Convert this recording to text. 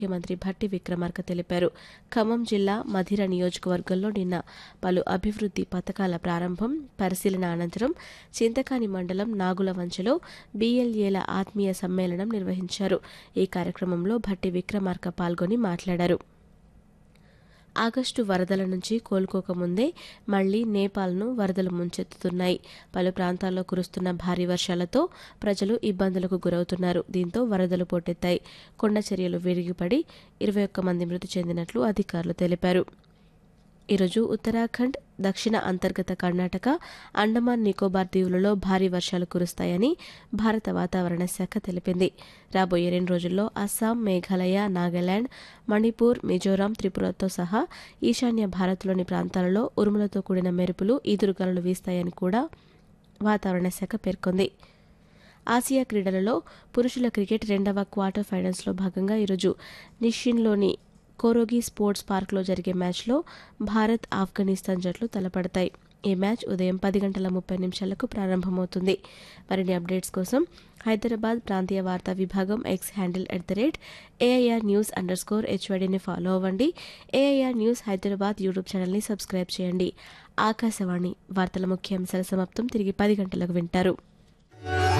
ముఖ్యమంత్రి భట్టి విక్రమార్క తెలిపారు ఖమ్మం జిల్లా మధిర నియోజకవర్గంలో నిన్న పలు అభివృద్ధి పథకాల ప్రారంభం పరిశీలన అనంతరం చింతకాని మండలం నాగుల వంచలో బీఎల్ఏల ఆత్మీయ సమ్మేళనం నిర్వహించారు ఈ కార్యక్రమంలో భట్టి విక్రమార్క పాల్గొని మాట్లాడారు ఆగస్టు వరదల నుంచి కోలుకోకముందే మళ్లీ నేపాల్ను వరదలు ముంచెత్తుతున్నాయి పలు ప్రాంతాల్లో కురుస్తున్న భారీ వర్షాలతో ప్రజలు ఇబ్బందులకు గురవుతున్నారు దీంతో వరదలు పోటెత్తాయి కొండ చర్యలు విరిగిపడి ఇరవై ఒక్క మంది మృతి చెందినట్లు అధికారులు తెలిపారు ఈరోజు ఉత్తరాఖండ్ దక్షిణ అంతర్గత కర్ణాటక అండమాన్ నికోబార్ దీవులలో భారీ వర్షాలు కురుస్తాయని భారత వాతావరణ శాఖ తెలిపింది రాబోయే రెండు రోజుల్లో అస్సాం మేఘాలయ నాగాలాండ్ మణిపూర్ మిజోరాం త్రిపురతో సహా ఈశాన్య భారత్లోని ప్రాంతాలలో ఉరుములతో కూడిన మెరుపులు ఈదురుగాలులు వీస్తాయని కూడా వాతావరణ శాఖ పేర్కొంది ఆసియా క్రీడలలో పురుషుల క్రికెట్ రెండవ క్వార్టర్ ఫైనల్స్లో భాగంగా ఈరోజు నిషిన్లోని కోరోగి స్పోర్ట్స్ పార్క్లో జరిగే మ్యాచ్లో భారత్ ఆఫ్ఘనిస్తాన్ జట్లు తలపడతాయి ఈ మ్యాచ్ ఉదయం పది గంటల ముప్పై నిమిషాలకు ప్రారంభమవుతుంది మరిన్ని అప్డేట్స్ కోసం హైదరాబాద్ ప్రాంతీయ వార్తా విభాగం X handle at the rate AIR news under score హెచ్వైడీని ఫాలో అవ్వండి ఏఐఆర్ న్యూస్ హైదరాబాద్ యూట్యూబ్ ఛానల్ని సబ్స్క్రైబ్ చేయండి ఆకాశవాణి వార్తల ముఖ్యాంశాల సమాప్తం తిరిగి పది గంటలకు వింటారు